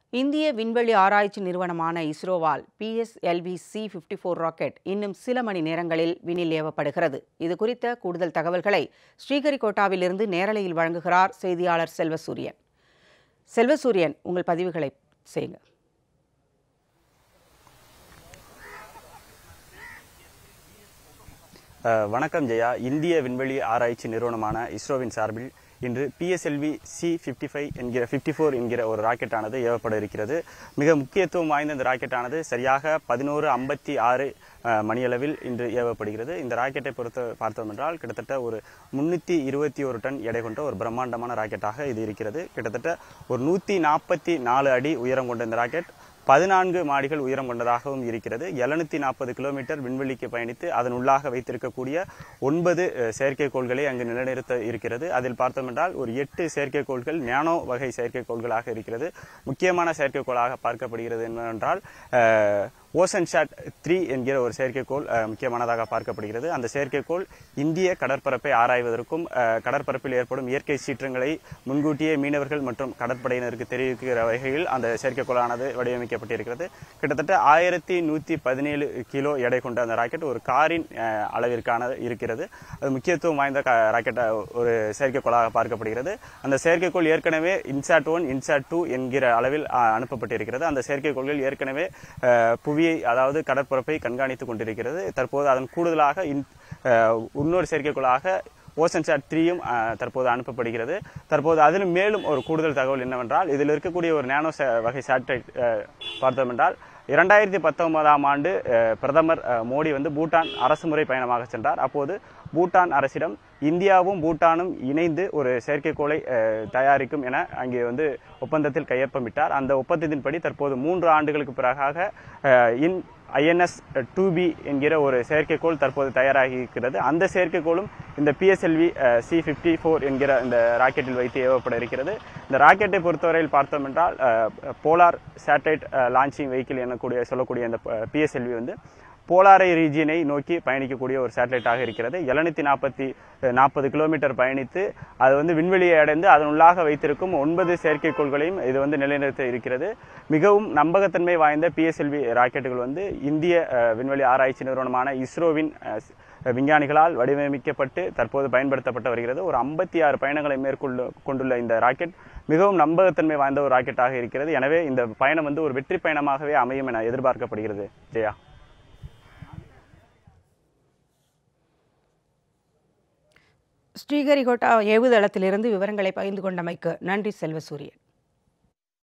இந்திய விண்வெளி ஆராய்ச்சி நிறுவனமான இஸ்ரோவால் PSLV C fifty four rocket இன்னும் சில மணி நேரங்களில் விண்ணில் ஏவப்படுகிறது இது குறித்த கூடுதல் தகவல்களை ஸ்ரீஹரிகோட்டாவிலிருந்து நேரலையில் வழங்குகிறார் செய்தியாளர் செல்வசூரியன் செல்வசூரியன் உங்கள் பதிவுகளை செய்யுங்க அஹ், வணக்கம் ஜெயா இந்திய விண்வெளி ஆராய்ச்சி நிறுவனமான இஸ்ரோவின் சார்பில் இன்று பிஎஸ்எல்வி சி ஃபிஃப்டி ஃபைவ் என்கிற ஃபிஃப்டி ஃபோர் என்கிற ஒரு ராக்கெட்டானது ஏவப்பட இருக்கிறது மிக முக்கியத்துவம் வாய்ந்த இந்த ராக்கெட்டானது சரியாக பதினோரு ஐம்பத்தி ஆறு மணியளவில் இன்று ஏவப்படுகிறது இந்த ராக்கெட்டை பொறுத்த பார்த்தோம் என்றால் கிட்டத்தட்ட ஒரு முன்னூற்றி இருபத்தி ஒரு டன் எடை கொண்ட ஒரு பிரம்மாண்டமான ராக்கெட்டாக இது இருக்கிறது கிட்டத்தட்ட ஒரு நூற்றி நாற்பத்தி நாலு அடி உயரம் கொண்ட இந்த ராக்கெட் பதினான்கு மாடிகள் உயரம் கொண்டதாகவும் இருக்கிறது எழுநூத்தி நாற்பது கிலோமீட்டர் விண்வெளிக்கு பயணித்து அதன் உள்ளாக வைத்திருக்கக்கூடிய ஒன்பது அஹ், செயற்கைக்கோள்களை அங்கு நிலைநிறுத்த இருக்கிறது அதில் பார்த்தோம் என்றால் ஒரு எட்டு செயற்கைக்கோள்கள் நானோ வகை செயற்கைக்கோள்களாக இருக்கிறது முக்கியமான செயற்கைக்கோளாக பார்க்கப்படுகிறது என்னவென்றால் அஹ், ஓசன் ஷாட் த்ரீ என்கிற ஒரு செயற்கைக்கோள் அஹ், முக்கியமானதாக பார்க்கப்படுகிறது அந்த செயற்கைக்கோள் இந்திய கடற்பரப்பை ஆராய்வதற்கும் அஹ், கடற்பரப்பில் ஏற்படும் இயற்கை சீற்றங்களை முன்கூட்டியே மீனவர்கள் மற்றும் கடற்படையினருக்கு தெரிவிக்கிற வகையில் அந்த செயற்கைக்கோளானது வடிவமைக்கப்பட்டிருக்கிறது கிட்டத்தட்ட ஆயிரத்தி நூற்றி பதினேழு கிலோ எடை கொண்ட அந்த ராக்கெட் ஒரு காரின் அஹ், அளவிற்கான இருக்கிறது அது முக்கியத்துவம் வாய்ந்த க- ராக்கெட் அஹ், ஒரு செயற்கைக்கோளாக பார்க்கப்படுகிறது அந்த செயற்கைக்கோள் ஏற்கனவே இன்சாட் ஒன் இன்சாட் டூ என்கிற அளவில் அஹ், அனுப்பப்பட்டிருக்கிறது அந்த செயற்கைக்கோள்கள் ஏற்கனவே அஹ், புவியை அதாவது கடற்பரப்பை கண்காணித்துக் கொண்டிருக்கிறது தற்போது அதன் கூடுதலாக இன்- அஹ், இன்னொரு செயற்கைக்கோளாக ஓசன் சாட் த்ரீயும் தற்போது அனுப்பப்படுகிறது தற்போது அதிலும் மேலும் ஒரு கூடுதல் தகவல் என்னவென்றால் இதில் இருக்கக்கூடிய ஒரு நேனோ சே- வகை சேட்டலைட் பார்த்தோம் என்றால் இரண்டாயிரத்தி பத்தொன்பதாம் ஆண்டு அஹ், பிரதமர் அஹ், மோடி வந்து பூட்டான் அரசுமுறை பயணமாக சென்றார் அப்போது பூட்டான் அரசிடம் இந்தியாவும் பூட்டானும் இணைந்து ஒரு செயற்கைக்கோளை அஹ், தயாரிக்கும் என அங்கே வந்து ஒப்பந்தத்தில் கையொப்பமிட்டார் அந்த ஒப்பந்தத்தின்படி தற்போது மூன்று ஆண்டுகளுக்கு பிறகாக அஹ், இன் ஐஎன்எஸ் டூ பி என்கிற ஒரு செயற்கைக்கோள் தற்போது தயாராகி இருக்கிறது அந்த செயற்கைக்கோளும் இந்த பிஎஸ்எல்வி சி ஃபிஃப்டி ஃபோர் என்கிற இந்த ராக்கெட்டில் வைத்து ஏவப்பட இருக்கிறது இந்த ராக்கெட்டை பொறுத்தவரையில் பார்த்தோம் என்றால் போலார் சேட்டலைட் லான்ச்சிங் வெஹிக்கிள் எனக்கூடிய சொல்லக்கூடிய இந்த பிஎஸ்எல்வி வந்து போலாரை ரீஜியனை நோக்கி பயணிக்கக்கூடிய ஒரு சேட்டலைட்டாக இருக்கிறது எழுநூத்தி நாற்பத்தி நாற்பது கிலோமீட்டர் பயணித்து அது வந்து விண்வெளியை அடைந்து அதன் உள்ளாக வைத்திருக்கும் ஒன்பது செயற்கைக்கோள்களையும் இது வந்து நிலைநிறுத்த இருக்கிறது மிகவும் நம்பகத்தன்மை வாய்ந்த பிஎஸ்எல்வி ராக்கெட்டுகள் வந்து இந்திய அஹ், விண்வெளி ஆராய்ச்சி நிறுவனமான இஸ்ரோவின் அஹ், விஞ்ஞானிகளால் வடிவமைக்கப்பட்டு தற்போது பயன்படுத்தப்பட்டு வருகிறது ஒரு ஐம்பத்தி ஆறு பயணங்களை மேற்கொள்ள கொண்டுள்ள இந்த ராக்கெட் மிகவும் நம்பகத்தன்மை வாய்ந்த ஒரு ராக்கெட்டாக இருக்கிறது எனவே இந்த பயணம் வந்து ஒரு வெற்றி பயணமாகவே அமையும் என எதிர்பார்க்கப்படுகிறது ஜெயா ஸ்ரீஹரிகோட்டா ஏவுதளத்திலிருந்து விவரங்களை பகிர்ந்து கொண்டமைக்கு நன்றி செல்வசூரியன்